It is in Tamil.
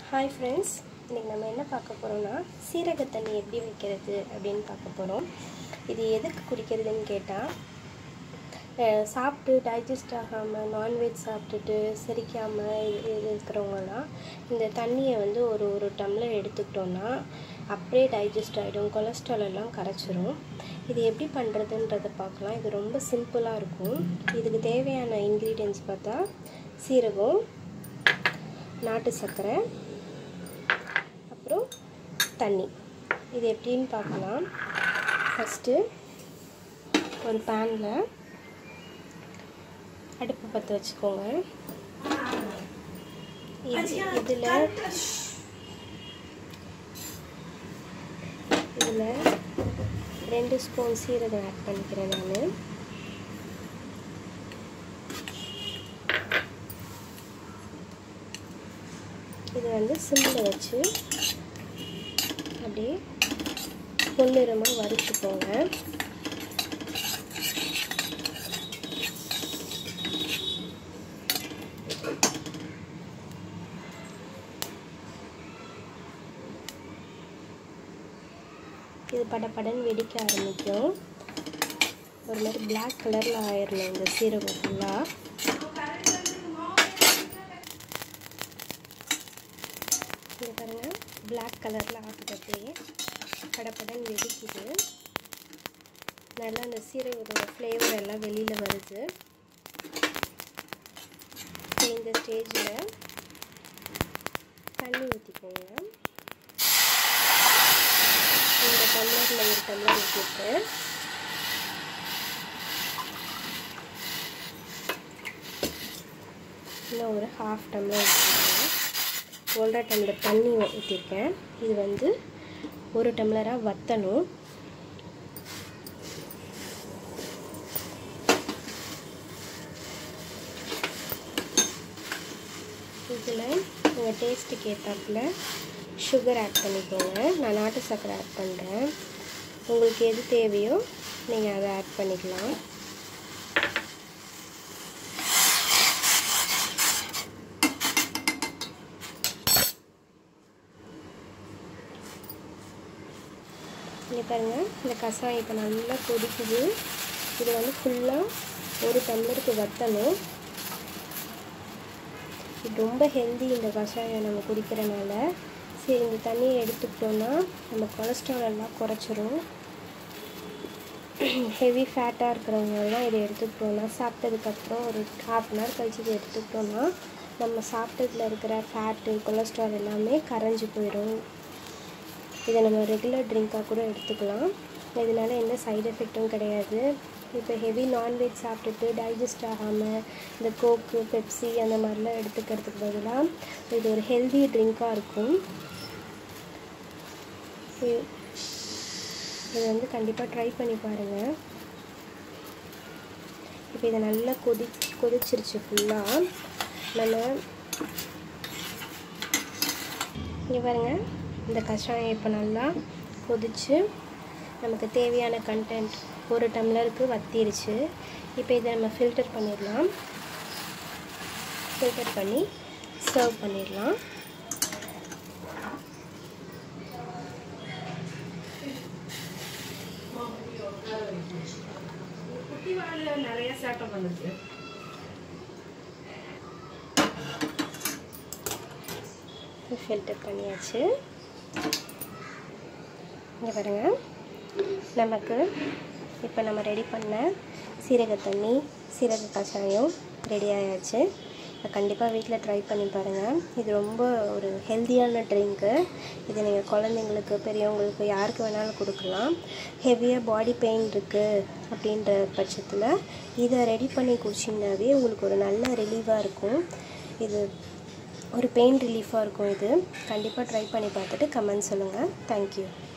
ஹாய் ஃப்ரெண்ட்ஸ் இன்றைக்கி நம்ம என்ன பார்க்க போகிறோம்னா சீரக தண்ணி எப்படி வைக்கிறது அப்படின்னு பார்க்க போகிறோம் இது எதுக்கு குடிக்கிறதுன்னு கேட்டால் சாப்பிட்டு டைஜஸ்ட் ஆகாமல் நான்வெஜ் சாப்பிட்டுட்டு செரிக்காமல் இது இது இருக்கிறவங்கலாம் இந்த தண்ணியை வந்து ஒரு ஒரு டம்ளர் எடுத்துக்கிட்டோன்னா அப்படியே டைஜஸ்ட் ஆகிடும் கொலஸ்ட்ரால் எல்லாம் கரைச்சிரும் இது எப்படி பண்ணுறதுன்றதை பார்க்கலாம் இது ரொம்ப சிம்பிளாக இருக்கும் இதுக்கு தேவையான இன்க்ரீடியன்ஸ் பார்த்தா சீரகம் நாட்டு சர்க்கரை அப்புறம் தண்ணி இது எப்படின்னு பார்க்கலாம் ஃபஸ்ட்டு ஒரு பேனில் அடுப்பு பற்ற வச்சுக்கோங்க இது இதில் இதில் ரெண்டு ஸ்பூன் சீரகம் ஆட் பண்ணிக்கிறேன் நான் இது வந்து சிம்மில் வச்சு அப்படியே பொன்னிறமாக வறுத்துக்கோங்க இது படப்படன்னு வெடிக்க ஆரம்பிக்கும் ஒரு மாதிரி பிளாக் கலரில் ஆயிடணும் இந்த சீரகம் ஃபுல்லாக இங்கே பாருங்கள் பிளாக் கலரில் ஆகுது அப்படியே படப்படன் வெடிக்குது நல்லா அந்த சீரகத்தோட ஃப்ளேவர் எல்லாம் வெளியில் வருது இந்த ஸ்டேஜில் தண்ணி ஊற்றிக்கோங்க இந்த டம்ளரில் ஒரு டம்ளர் ஊற்றிட்டு இன்னும் ஒரு ஹாஃப் டம்ளர் ஊற்றிக்கோங்க ஒன்றரை டம்ளர் தண்ணி ஊற்றிருக்கேன் இது வந்து ஒரு டம்ளராக வற்றணும் இதில் உங்கள் டேஸ்ட்டுக்கு ஏற்றாப்புல சுகர் ஆட் பண்ணிக்கோங்க நான் நாட்டு சர்க்கரை ஆட் பண்ணுறேன் உங்களுக்கு எது தேவையோ நீங்கள் அதை ஆட் பண்ணிக்கலாம் இங்கே பாருங்கள் இந்த கஷாயம் இப்போ நல்லா கொதிக்குது இது வந்து ஃபுல்லாக ஒரு டம்ளருக்கு வற்றணும் இது ரொம்ப ஹெல்தி இந்த கஷாயம் நம்ம குடிக்கிறனால சரி இந்த தண்ணியை எடுத்துக்கிட்டோன்னா நம்ம கொலஸ்ட்ரால் எல்லாம் குறைச்சிரும் ஹெவி ஃபேட்டாக இருக்கிறவங்கலாம் இதை எடுத்துக்கிட்டோன்னா சாப்பிட்டதுக்கப்புறம் ஒரு ஹாஃப் அன் ஹவர் கழிச்சு இதை எடுத்துக்கிட்டோன்னா நம்ம சாப்பிட்டதில் இருக்கிற ஃபேட்டு கொலஸ்ட்ரால் எல்லாமே கரைஞ்சி போயிடும் இதை நம்ம ரெகுலர் ட்ரிங்காக கூட எடுத்துக்கலாம் இதனால எந்த சைடு எஃபெக்ட்டும் கிடையாது இப்போ ஹெவி நான்வெஜ் சாப்பிட்டுட்டு டைஜஸ்ட் ஆகாமல் இந்த கோக்கு பெப்சி அந்த மாதிரிலாம் எடுத்துக்கிறதுக்கு பதிலாக இது ஒரு ஹெல்தி ட்ரிங்காக இருக்கும் இது வந்து கண்டிப்பாக ட்ரை பண்ணி பாருங்கள் இப்போ இதை நல்லா கொதி கொதிச்சிருச்சு ஃபுல்லாக நம்ம இங்கே பாருங்கள் இந்த கஷாயம் இப்போ நல்லா கொதித்து நமக்கு தேவையான கண்டென்ட் ஒரு டம்ளருக்கு வத்திருச்சு இப்போ இதை நம்ம ஃபில்டர் பண்ணிடலாம் ஃபில்டர் பண்ணி சர்வ் பண்ணிடலாம் குட்டி வாழில் நிறைய சேட்டை பண்ணுது ஃபில்டர் பண்ணியாச்சு இங்கே பாருங்கள் நமக்கு இப்போ நம்ம ரெடி பண்ண சீரக தண்ணி சீரக கஷாயம் ரெடி ஆயாச்சு கண்டிப்பாக வீட்டில் ட்ரை பண்ணி பாருங்கள் இது ரொம்ப ஒரு ஹெல்த்தியான ட்ரிங்க்கு இது நீங்கள் குழந்தைங்களுக்கு பெரியவங்களுக்கு யாருக்கு வேணாலும் கொடுக்கலாம் ஹெவியாக பாடி பெயின் இருக்குது அப்படின்ற பட்சத்தில் இதை ரெடி பண்ணி குடிச்சிங்கனாவே உங்களுக்கு ஒரு நல்ல ரிலீவாக இருக்கும் இது ஒரு பெயின் ரிலீஃபாக இருக்கும் இது கண்டிப்பாக ட்ரை பண்ணி பார்த்துட்டு கமெண்ட் சொல்லுங்கள் தேங்க்யூ